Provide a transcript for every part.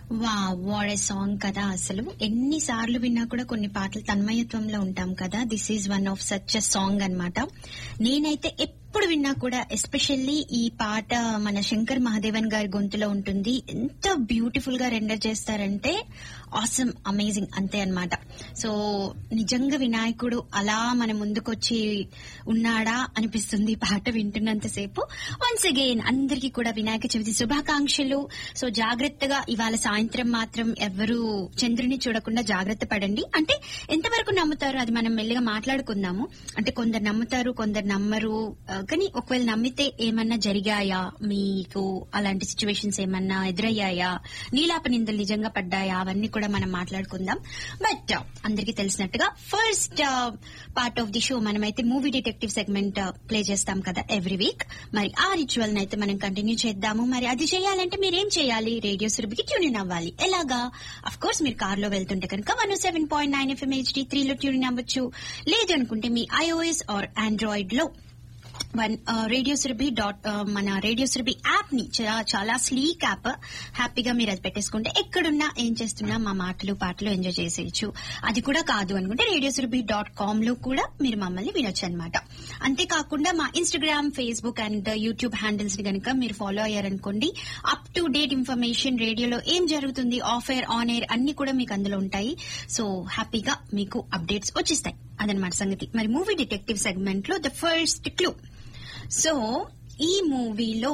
వా what a song కదా అసలు ఎన్నిసార్లు విన్నా కూడా కొన్ని పాటలు తన్మయత్వంలో ఉంటాం కదా this is one of such a song అన్నమాట నేనైతే ఎప్పుడు విన్నా కూడా ఎస్పెషల్లీ ఈ పాట మన శంకర్ మహాదేవన్ గారి గొంతులో ఉంటుంది ఎంత బ్యూటిఫుల్ గా రెండర్ చేస్తారంటే ఆసమ్ అమేజింగ్ అంతే అన్నమాట సో నిజంగా వినాయకుడు అలా మన ముందుకొచ్చి ఉన్నాడా అనిపిస్తుంది ఈ పాట వింటున్నంతసేపు వన్స్ అగైన్ అందరికీ కూడా వినాయక చవితి శుభాకాంక్షలు సో జాగ్రత్తగా ఇవాళ సాయంత్రం మాత్రం ఎవరు చంద్రుని చూడకుండా జాగ్రత్త పడండి అంటే ఎంతవరకు నమ్ముతారో అది మనం మెల్లిగా మాట్లాడుకుందాము అంటే కొందరు నమ్ముతారు కొందరు నమ్మరు ఆ, కానీ ఒకవేళ నమ్మితే ఏమన్నా జరిగాయా మీకు అలాంటి సిచ్యువేషన్స్ ఏమన్నా ఎదురయ్యాయా నీలాప నిందలు నిజంగా పడ్డాయా అవన్నీ కూడా మనం మాట్లాడుకుందాం బట్ అందరికీ తెలిసినట్టుగా first part of the show మనమైతే మూవీ డిటెక్టివ్ సెగ్మెంట్ ప్లే చేస్తాం కదా ఎవ్రీ వీక్ మరి ఆ రిచువల్ అయితే మనం కంటిన్యూ చేద్దాము మరి అది చేయాలంటే మీరు ఏం చేయాలి రేడియో సురభికి ట్యూన్ ఇన్ అవ్వాలి ఎలాగా అఫ్ కోర్స్ మీరు కార్ లో వెళ్తుంటే కనుక one seven point nine FM HD త్రీలో ట్యూన్ ఇన్ అవ్వచ్చు లేదు అనుకుంటే మీ ఐఓఎస్ ఆర్ ఆండ్రాయిడ్ లో వన్ రేడియో సురభి డాట్ మన రేడియో సురభి యాప్ ని చా- చాలా స్లీక్ యాప్ హ్యాపీగా మీరు అది పెట్టేసుకుంటే ఎక్కడున్నా ఏం చేస్తున్నా మా మాటలు పాటలు ఎంజాయ్ చేసేయచ్చు అది కూడా కాదు అనుకుంటే రేడియో సురభి డాట్ కామ్ లో కూడా మీరు మమ్మల్ని వినొచ్చు అనమాట అంతేకాకుండా మా Instagram Facebook and YouTube handles ని కనుక మీరు ఫాలో అయ్యారనుకోండి అప్ టు డేట్ ఇన్ఫర్మేషన్ రేడియోలో ఏం జరుగుతుంది ఆఫ్ ఎయిర్ ఆన్ ఎయిర్ అన్ని కూడా మీకు అందులో ఉంటాయి సో హ్యాపీగా మీకు అప్డేట్స్ వచ్చేస్తాయి అదనమాట సంగతి మరి మూవీ డిటెక్టివ్ సెగ్మెంట్ లో ద ఫస్ట్ క్లూ సో ఈ మూవీలో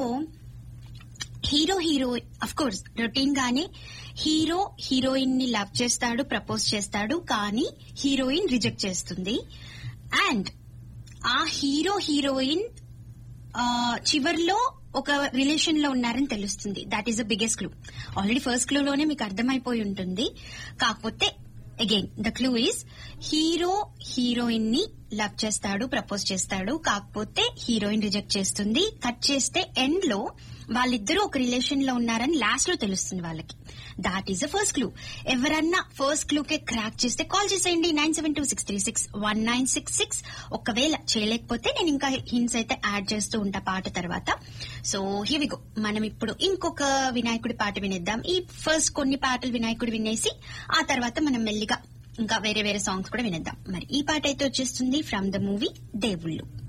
hero hero of course routine గానే హీరో హీరోయిన్ ని లవ్ చేస్తాడు ప్రపోజ్ చేస్తాడు కానీ హీరోయిన్ రిజెక్ట్ చేస్తుంది అండ్ ఆ హీరో హీరోయిన్ ఆ, చివర్లో ఒక రిలేషన్ లో ఉన్నారని తెలుస్తుంది that is the biggest clue already first clue లోనే మీకు అర్థమైపోయి ఉంటుంది కాకపోతే again the clue is hero heroine ని లవ్ చేస్తాడు ప్రపోజ్ చేస్తాడు కాకపోతే హీరోయిన్ రిజెక్ట్ చేస్తుంది కట్ చేస్తే ఎండ్ లో వాళ్ళిద్దరూ ఒక రిలేషన్ లో ఉన్నారని లాస్ట్ లో తెలుస్తుంది వాళ్ళకి that is the first clue ఎవరన్నా ఫస్ట్ క్లూ కే క్రాక్ చేస్తే కాల్ చేసేయండి nine seven two six three six one nine six six ఒకవేళ చేయలేకపోతే నేను ఇంకా హింట్స్ అయితే యాడ్ చేస్తూ ఉంటా పాట తర్వాత సో హివిగో మనం ఇప్పుడు ఇంకొక వినాయకుడి పాట వినేద్దాం ఈ ఫస్ట్ కొన్ని పాటలు వినాయకుడు వినేసి ఆ తర్వాత మనం మెల్లిగా ఇంకా వేరే వేరే సాంగ్స్ కూడా వినేద్దాం మరి ఈ పాట అయితే వచ్చేస్తుంది ఫ్రమ్ ద మూవీ దేవుళ్ళు